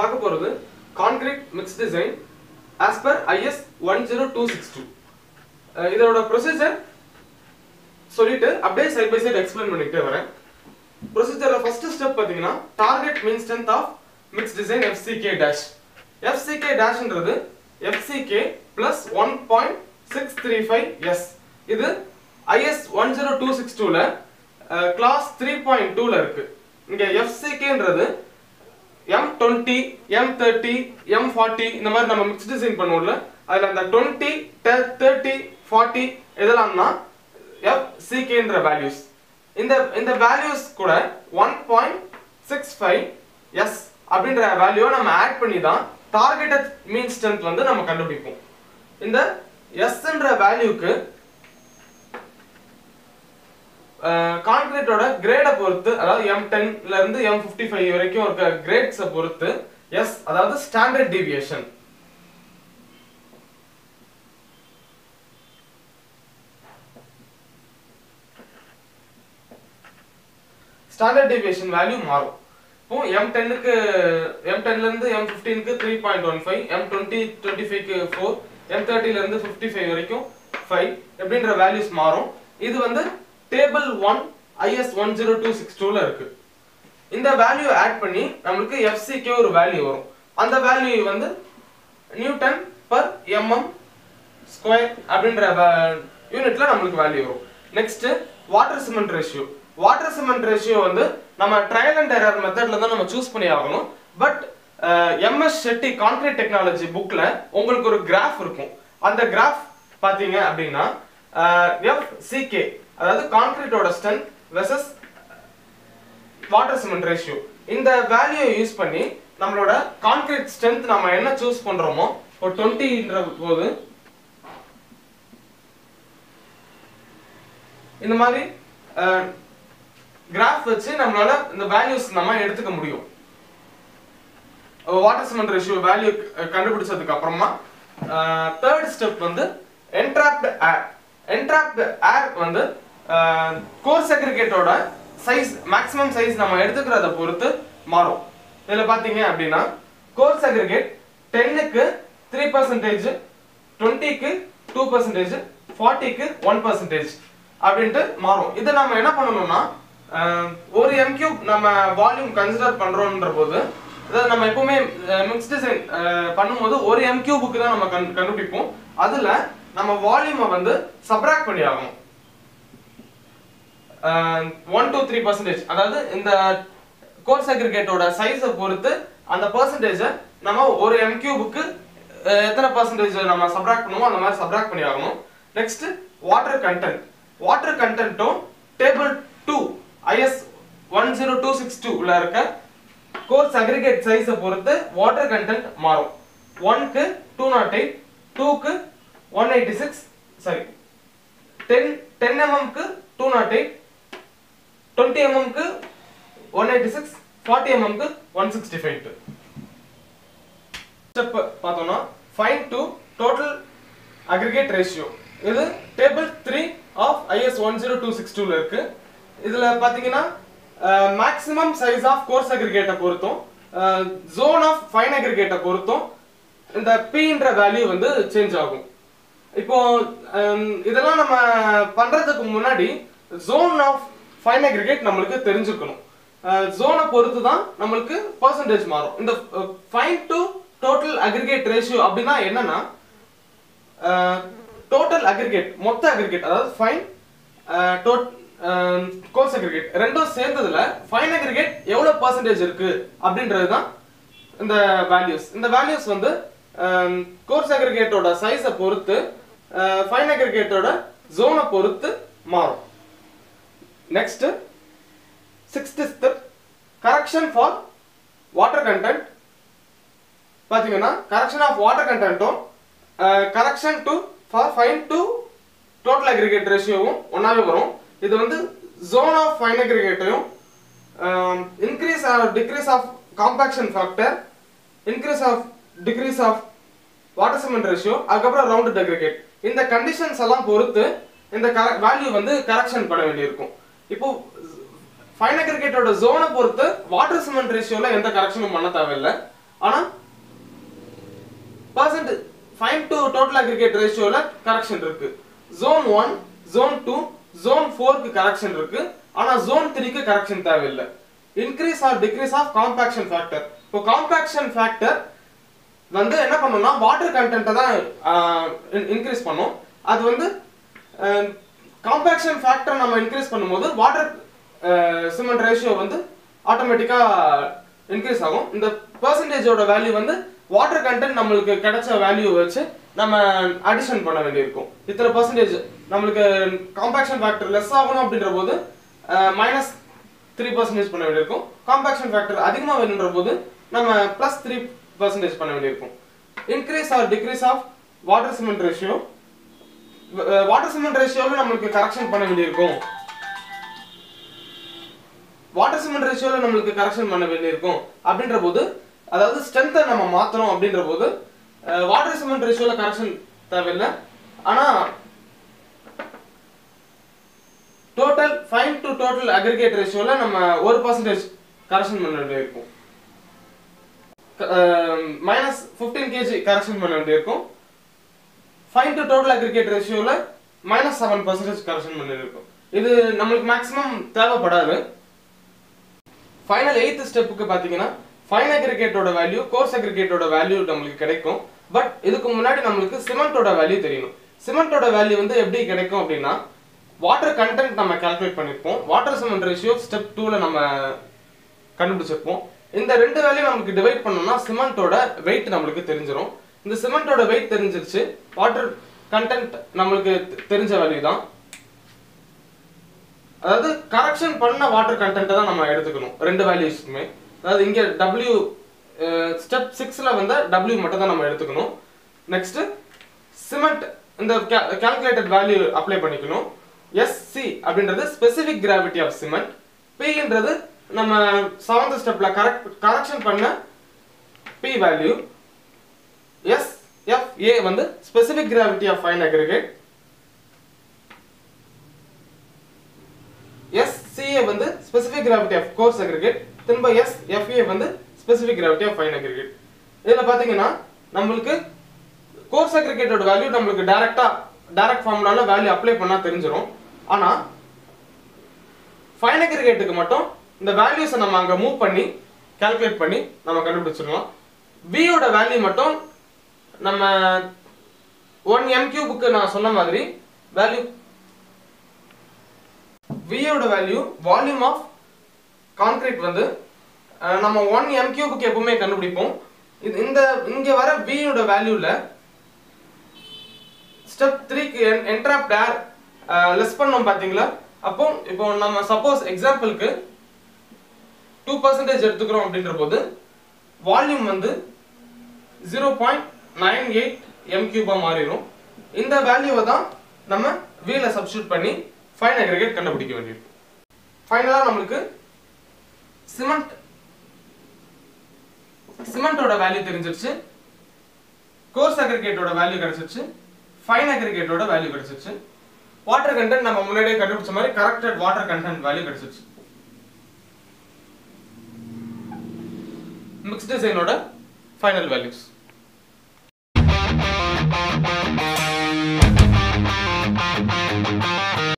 பார்க்க போறது concrete mix design as per IS one zero two six two இதோட procedure சொல்லிட்டு அப்படியே சைட் பை சைடு எக்ஸ்பிளைன் பண்ணிக்கிட்டே வரேன் ப்ரொசீஜர்ல ஃபர்ஸ்ட் ஸ்டெப் பாத்தீங்கன்னா target mean strength of mix design FCK dash FCK டேஷ்ன்றது FCK plus one point six three five S இது IS one zero two six டூல கிளாஸ் த்ரீ பாயிண்ட் டூல இருக்கு இங்க எஃப்சிகேன்றது M twenty M thirty M forty இந்த மாதிரி நம்ம மிக்ஸ் டிசைன் பண்ணுவோம்ல அதுல அந்த டுவெண்ட்டி தேர்ட்டி ஃபார்ட்டி இதெல்லாம்னா எஃப் சிகேன்ற வேல்யூஸ் இந்த இந்த வேல்யூஸ் கூட one point six five S அப்படின்ற வேல்யூவை நம்ம ஆட் பண்ணி தான் டார்கெட்டட் மீன் ஸ்ட்ரென்த் வந்து நம்ம கண்டுபிடிப்போம் இந்த எஸ்ன்ற வேல்யூக்கு கான்கிரீட்டோட கிரேடை பொறுத்து அதாவது எம் டென்ல இருந்து எம் ஃபிஃப்டி ஃபைவ் வரைக்கும் இருக்க கிரேட்ஸை பொறுத்து எஸ் அதாவது standard deviation standard deviation value மாறும் இப்போ எம் டென்னுக்கு எம் டென்ல இருந்து எம் ஃபிஃப்டீனுக்கு three point one five M twenty twenty ஃபைவ்க்கு ஃபோர் எம் தேர்ட்டில இருந்து ஃபிஃப்டி ஃபைவ் வரைக்கும் ஃபைவ் எப்படின்ற வேல்யூஸ் மாறும் இது வந்து table one IS one zero two six டூல இருக்கு இந்த வேல்யூ ஆட் பண்ணி நம்மளுக்கு எஃப்சிக்கே ஒரு வேல்யூ வரும் அந்த வேல்யூ வந்து நியூட்டன் பர் எம்எம் ஸ்கொயர் அப்படின்ற யூனிட்ல நம்மளுக்கு வேல்யூ வரும் next water cement ratio water cement ratio வந்து நம்ம ட்ரையல் அண்ட் எரர் மெத்தட்ல தான் நம்ம சூஸ் பண்ணி ஆகணும் but MS Shetty concrete technology புக்ல உங்களுக்கு ஒரு கிராஃப் இருக்கும் அந்த கிராஃப் பாத்தீங்க அப்படின்னா எஃப் சிகே அதாவது கான்கிரீட்டோட strength versus water cement ratio இந்த வேல்யூ யூஸ் பண்ணி நம்மளோட கான்கிரீட் ஸ்ட்ரென்த் நம்ம என்ன சூஸ் பண்றோமோ இப்போ டுவெண்ட்டின்ற போது இந்த மாதிரி கிராஃப் வச்சு நம்மளால இந்த வேல்யூஸ் நம்ம எடுத்துக்க முடியும் வாட்டர் சிமெண்ட் ரேஷியோ வேல்யூ கண்டுபிடிச்சதுக்கு அப்புறமா தேர்ட் ஸ்டெப் வந்து என்ட்ராப்டு ஏர் என்ட்ராப்டு ஏர் வந்து கோர் செக்ரிகேட்டோட சைஸ் மேக்ஸிமம் சைஸ் நம்ம எடுத்துக்கிறத பொறுத்து மாறும் இதில் பார்த்தீங்க அப்படின்னா கோர் செக்ரிகேட் டென்னுக்கு த்ரீ பர்சன்டேஜ் டுவெண்ட்டிக்கு டூ பர்சன்டேஜ் ஃபார்ட்டிக்கு ஒன் பர்சன்டேஜ் அப்படின்ட்டு மாறும் இதை நம்ம என்ன பண்ணணும்னா ஒரு எம்கியூப் நம்ம வால்யூம் கன்சிடர் பண்றோம்ன்ற போது அதாவது நம்ம எப்பவுமே மிக்ஸ் டிசைன் பண்ணும்போது ஒரு எம்கியூபுக்கு தான் நம்ம கண் கண்டுபிடிப்போம் அதுல நம்ம வால்யூமை வந்து சப்ராக்ட் பண்ணி ஆகணும் ஒன் டூ த்ரீ பர்சன்டேஜ் அதாவது இந்த கோர்ஸ் அக்ரிகேட்டோட சைஸை பொறுத்து அந்த பர்சன்டேஜை நம்ம ஒரு எம்கியூபுக்கு எத்தனை பர்சன்டேஜ் நம்ம சப்ராக்ட் பண்ணுவோம் அந்த மாதிரி சப்ராக்ட் பண்ணி ஆகணும் நெக்ஸ்ட் வாட்டர் கண்டென்ட் வாட்டர் கண்டென்ட்டும் table two IS one zero two six டூல இருக்க கோர்ஸ் அக்ரிகேட் சைஸை பொறுத்து வாட்டர் கண்டென்ட் மாறும் ஒன்க்கு டூ நாட் எயிட் டூக்கு one eighty six sorry ten ten எம்எம்க்கு டூ நாட் எயிட் டுவெண்ட்டி எம்எம்க்கு ஒன் எயிட்டி சிக்ஸ் ஃபார்ட்டி எம்எம்க்கு ஒன் சிக்ஸ்டி ஃபைவ் ஸ்டெப் பார்த்தோம்னா fine to total aggregate ratio இது table three of IS one zero two six டூல இருக்கு இதுல பாத்தீங்கன்னா maximum size of coarse அக்ரிகேட்டை பொறுத்தும் ஜோன் ஆஃப் ஃபைன் அக்ரிகேட்டை பொறுத்தும் இந்த பின்ற வேல்யூ வந்து சேஞ்ச் ஆகும் இப்போ இதெல்லாம் நம்ம பண்றதுக்கு முன்னாடி ஜோன் ஆஃப் ஃபைன் அக்ரிகேட் நம்மளுக்கு தெரிஞ்சுக்கணும் ஜோனை பொறுத்து தான் நம்மளுக்கு பர்சன்டேஜ் மாறும் இந்த fine to total aggregate ratio அப்படின்னா என்னன்னா டோட்டல் அக்ரிகேட் மொத்த அக்ரிகேட் அதாவது ஃபைன் கோர்ஸ் அக்ரிகேட் ரெண்டும் சேர்ந்ததுல ஃபைன் அக்ரிகேட் எவ்வளவு பர்சன்டேஜ் இருக்கு அப்படின்றது தான் இந்த வேல்யூஸ் இந்த வேல்யூஸ் வந்து கோர்ஸ் அக்ரிகேட்டோட சைஸை பொறுத்து ஃபைன் அக்ரிகேட்டோட ஜோனை பொறுத்து மாறும் next sixth step correction for water content பாத்தீங்கன்னா கரெக்ஷன் ஆஃப் வாட்டர் கண்டென்ட்டும் correction to for fine to total aggregate ரேஷியோவும் ஒன்றாவே வரும் இது வந்து ஜோன் ஆஃப் ஃபைன் அக்ரிகேட்டையும் increase or decrease of compaction factor increase of decrease of water cement ratio அதுக்கப்புறம் rounded aggregate இந்த கண்டிஷன்ஸ் எல்லாம் பொறுத்து இந்த வேல்யூ வந்து கரெக்ஷன் பண்ண வேண்டியிருக்கும் இப்போ ஃபைன் அக்ரிகேட்டோட ஜோனை பொறுத்து வாட்டர் சிமெண்ட் ரேஷியோல எந்த கரெக்ஷனும் பண்ண தேவையில்லை ஆனா percent fine to total aggregate ரேஷியோல கரெக்ஷன் இருக்கு zone one zone two zone ஃபோருக்கு கரெக்ஷன் இருக்கு ஆனா ஜோன் த்ரீக்கு கரெக்ஷன் தேவையில்லை increase or decrease of compaction factor இப்போ காம்பாக்ஷன் ஃபேக்டர் வந்து என்ன பண்ணும்னா வாட்டர் கண்டென்ட்டை தான் இன்க்ரீஸ் பண்ணும் அது வந்து காம்பாக்ஷன் ஃபேக்டர் நம்ம இன்க்ரீஸ் பண்ணும்போது வாட்டர் சிமெண்ட் ரேஷியோ வந்து ஆட்டோமேட்டிக்காக இன்க்ரீஸ் ஆகும் இந்த பர்சன்டேஜோட வேல்யூ வந்து வாட்டர் கண்டென்ட் நம்மளுக்கு கிடைச்ச வேல்யூ வச்சு நம்ம அடிஷன் பண்ண வேண்டியிருக்கும் இத்தனை பர்சன்டேஜ் நம்மளுக்கு காம்பாக்ஷன் ஃபேக்டர் லெஸ் ஆகணும் அப்படின்ற போது மைனஸ் த்ரீ பர்சன்டேஜ் பண்ண வேண்டியிருக்கும் காம்பாக்ஷன் ஃபேக்டர் அதிகமாக வேணுன்ற போது நம்ம ப்ளஸ் த்ரீ பர்சன்டேஜ் பண்ண வேண்டியிருக்கும் increase or decrease of water cement ratio water cement ரேஷியோவில் நம்மளுக்கு கரெக்ஷன் பண்ண வேண்டியிருக்கும் வாட்டர் சிமெண்ட் ரேஷியோவில் நம்மளுக்கு கரெக்ஷன் பண்ண வேண்டியிருக்கும் அப்படின்ற போது அதாவது ஸ்ட்ரென்த்தை நம்ம மாற்றணும் அப்படின்ற போது வாட்டர் சிமெண்ட் ரேஷியோவில் கரெக்ஷன் தேவையில்லை ஆனால் total fine to total aggregate ரேஷியோவில் நம்ம ஒரு பர்சன்டேஜ் கரெக்ஷன் பண்ண வேண்டியிருக்கும் மைனஸ் ஃபிஃப்டீன் கேஜி கரெக்ஷன் பண்ண வேண்டியிருக்கும் ஃபைன் டு டோட்டல் அக்ரிகேட் ரேஷியோவில் மைனஸ் செவன் பர்சன்டேஜ் கரெக்ஷன் பண்ணியிருக்கும் இது நம்மளுக்கு மேக்ஸிமம் தேவைப்படாது ஃபைனல் எயித் ஸ்டெப்புக்கு பார்த்தீங்கன்னா ஃபைன் அக்ரிகேட்டோட வேல்யூ கோர்ஸ் அக்ரிகேட்டோட வேல்யூ நம்மளுக்கு கிடைக்கும் பட் இதுக்கு முன்னாடி நம்மளுக்கு சிமெண்டோட வேல்யூ தெரியணும் சிமெண்டோட வேல்யூ வந்து எப்படி கிடைக்கும் அப்படின்னா வாட்டர் கண்டென்ட் நம்ம கால்குலேட் பண்ணியிருப்போம் வாட்டர் சிமெண்ட் ரேஷியோ ஸ்டெப் டூவில் நம்ம கண்டுபிடிச்சிருப்போம் இந்த ரெண்டு வேல்யூ நமக்கு டிவைட் பண்ணோம்னா சிமெண்டோட வெயிட் நம்மளுக்கு தெரிஞ்சிடும் இந்த சிமெண்டோட வெயிட் தெரிஞ்சிருச்சு வாட்டர் கண்டென்ட் நம்மளுக்கு தெ- தெரிஞ்ச வேல்யூ தான் அதாவது கரெக்ஷன் பண்ண வாட்டர் கண்டென்ட்டை தான் நம்ம எடுத்துக்கணும் ரெண்டு வேல்யூஸ்க்குமே அதாவது இங்க W ஸ்டெப் சிக்ஸ்ல வந்து W மட்டும் தான் நம்ம எடுத்துக்கணும் நெக்ஸ்ட் சிமெண்ட் இந்த கால்குலேட்டட் வேல்யூ அப்ளை பண்ணிக்கணும் எஸ்சி அப்படின்றது ஸ்பெசிபிக் கிராவிட்டி ஆஃப் சிமெண்ட் பின்றது நம்ம செவன்த் ஸ்டெப்ல கரெக்ட் கரெக்ஷன் பண்ண P value S F A வந்து specific gravity of fine aggregate SCA வந்து specific gravity of coarse aggregate திரும்ப எஸ் எஃப்ஏ வந்து specific gravity of fine aggregate இதில் பார்த்தீங்கன்னா நம்மளுக்கு கோர்ஸ் அக்ரிகேட்டோட வேல்யூ நம்மளுக்கு டைரக்டா டைரக்ட் ஃபார்முலால வேல்யூ அப்ளை பண்ணா தெரிஞ்சிரும் ஆனா ஃபைன் அக்ரிகேட்டுக்கு மட்டும் இந்த வேல்யூஸை நம்ம அங்க மூவ் பண்ணி கால்குலேட் பண்ணி நம்ம கண்டுபிடிச்சிடலாம் வியோட வேல்யூ மட்டும் நம்ம ஒன் எம் கியூபுக்கு நான் சொன்ன மாதிரி வேல்யூ வியோட வேல்யூ வால்யூம் ஆஃப் கான்கிரீட் வந்து அஹ், நம்ம ஒன் எம் கியூபுக்கு எப்பவுமே கண்டுபிடிப்போம் இது இந்த இங்க வர வியோட வேல்யூல ஸ்டெப் த்ரீக்கு என்ட்ராப்ட் ஏர் லெஸ் பண்ணோம் பாத்தீங்களா அப்போ இப்போ நம்ம சப்போஸ் எக்ஸாம்பிளுக்கு டூ பர்சன்டேஜ் எடுத்துக்கிறோம் அப்படின்ற போது வால்யூம் வந்து zero point nine eight M கியூபா மாறிடும் இந்த வேல்யூவை தான் நம்ம வீல சப்ஸ்டியூட் பண்ணி ஃபைன் அக்ரிகேட் கண்டுபிடிக்க வேண்டியிருக்கும் ஃபைனலாக நம்மளுக்கு சிமெண்ட் சிமெண்டோட வேல்யூ தெரிஞ்சிருச்சு கோர்ஸ் அக்ரிகேட்டோட வேல்யூ கிடைச்சிருச்சு ஃபைன் அக்ரிகேட்டோட வேல்யூ கிடைச்சிருச்சு வாட்டர் கண்டென்ட் நம்ம முன்னாடியே கண்டுபிடிச்ச மாதிரி கரெக்டட் வாட்டர் கண்டென்ட் வேல்யூ கிடைச்சிருச்சு மிக்ஸ் டிசைனோட ஃபைனல் வேல்யூஸ்